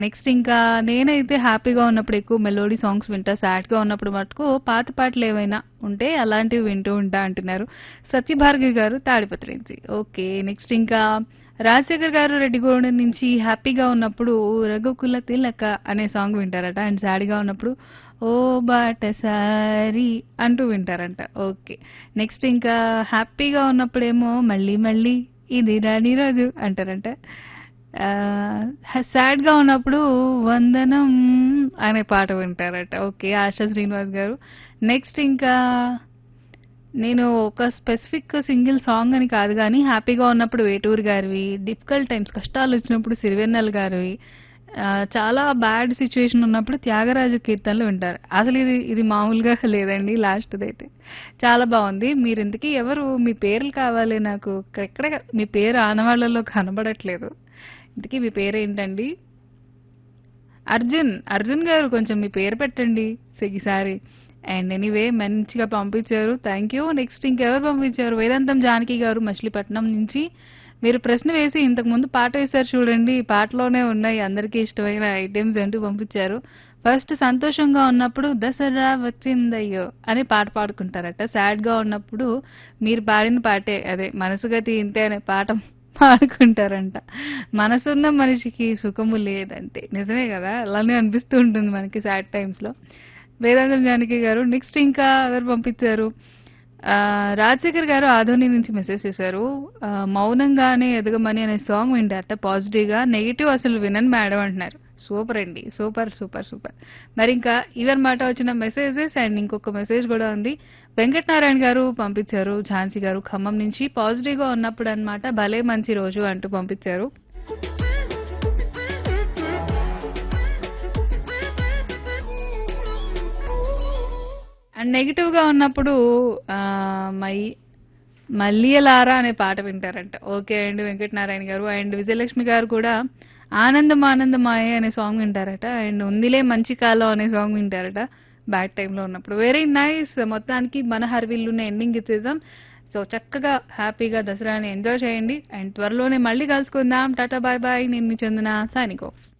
next ఇంకా నేనైతే హ్యాపీగా ఉన్నప్పుడు ఎక్కువ మెలోడీ సాంగ్స్ వింటా సాడ్ గా ఉన్నప్పుడు మటుకు పాత పాటలు ఏవైనా ఉంటే అలాంటివి వింటూ ఉంటా అంటున్నారు సత్యభార్గవి గారు తాడిపత్రి నుంచి ఓకే నెక్స్ట్ ఇంకా రాజశేఖర్ గారు రెడ్డిగూడెం నుంచి హ్యాపీగా ఉన్నప్పుడు రఘుకుల తిలక అనే సాంగ్ వింటారట అండ్ సాడ్ గా ఉన్నప్పుడు ఓ బాటసారి అంటూ వింటారంట ఓకే నెక్స్ట్ ఇంకా హ్యాపీగా ఉన్నప్పుడేమో మళ్ళీ మళ్ళీ ఇది రాని రోజు అంటారంట సాడ్ గా ఉన్నప్పుడు వందనం అనే పాట వింటారట ఓకే ఆశా శ్రీనివాస్ గారు నెక్స్ట్ ఇంకా నేను ఒక స్పెసిఫిక్ సింగిల్ సాంగ్ అని కాదు కానీ హ్యాపీగా ఉన్నప్పుడు వేటూరు గారివి డిఫికల్ట్ టైమ్స్ కష్టాలు వచ్చినప్పుడు సిరివెన్నెల గారివి ఆ, చాలా బ్యాడ్ సిచ్యువేషన్ ఉన్నప్పుడు త్యాగరాజు కీర్తనలు వింటారు అసలు ఇది ఇది మామూలుగా లేదండి లాస్ట్ అయితే చాలా బాగుంది మీరు ఇంతకీ ఎవరు మీ పేర్లు కావాలి నాకు ఎక్కడ మీ పేరు ఆనవాళ్లలో కనబడట్లేదు ఇంతకీ మీ పేరు ఏంటండి అర్జున్ అర్జున్ గారు కొంచెం మీ పేరు పెట్టండి ఈసారి అండ్ ఎనీవే మంచిగా పంపించారు థ్యాంక్ యూ నెక్స్ట్ ఇంకెవరు పంపించారు వేదాంతం జానకి గారు మచిలీపట్నం నుంచి మీరు ప్రశ్న వేసి ఇంతకు ముందు పాట వేశారు చూడండి ఈ పాటలోనే ఉన్నాయి అందరికీ ఇష్టమైన ఐటమ్స్ అంటూ పంపించారు ఫస్ట్ సంతోషంగా ఉన్నప్పుడు దసరా వచ్చిందయ్యో అని పాట పాడుకుంటారట సాడ్ గా ఉన్నప్పుడు మీరు పాడిన పాటే అదే మనసుగతి ఇంతే అనే పాట పాడుకుంటారంట మనసున్న మనిషికి సుఖము లేదంటే నిజమే కదా అలానే అనిపిస్తూ ఉంటుంది మనకి సాడ్ టైమ్స్ లో వేదాంతం జానకి గారు నెక్స్ట్ ఇంకా ఎవరు పంపించారు ఆ, రాజశేఖర్ గారు ఆధోని నుంచి మెసేజ్ చేశారు ఆ, మౌనంగానే ఎదగమని అనే సాంగ్ వింటారట పాజిటివ్ గా నెగిటివ్ అసలు వినని మేడం అంటున్నారు సూపర్ అండి సూపర్ సూపర్ సూపర్ మరి ఇంకా ఇవన్నమాట వచ్చిన మెసేజెస్ అండ్ ఇంకొక మెసేజ్ కూడా ఉంది వెంకటనారాయణ గారు పంపించారు ఝాన్సీ గారు ఖమ్మం నుంచి పాజిటివ్ గా ఉన్నప్పుడు అన్నమాట భలే మంచి రోజు అంటూ పంపించారు అండ్ నెగిటివ్ గా ఉన్నప్పుడు ఆ, మై మల్లియలారా అనే పాట వింటారంట ఓకే అండి వెంకటనారాయణ గారు అండ్ విజయలక్ష్మి గారు కూడా ఆనందం ఆనందమాయ అనే సాంగ్ వింటారట అండ్ ఉందిలే మంచి కాలం అనే సాంగ్ వింటారట బ్యాడ్ టైంలో ఉన్నప్పుడు వెరీ నైస్ మొత్తానికి మన హర్విల్లున్న ఎండింగ్ ఇచ్చేద్దాం సో చక్కగా హ్యాపీగా దసరాని ఎంజాయ్ చేయండి అండ్ త్వరలోనే మళ్ళీ కలుసుకుందాం టాటా బాయ్ బాయ్ నేను మీ చందన సైనిక్ ఆఫ్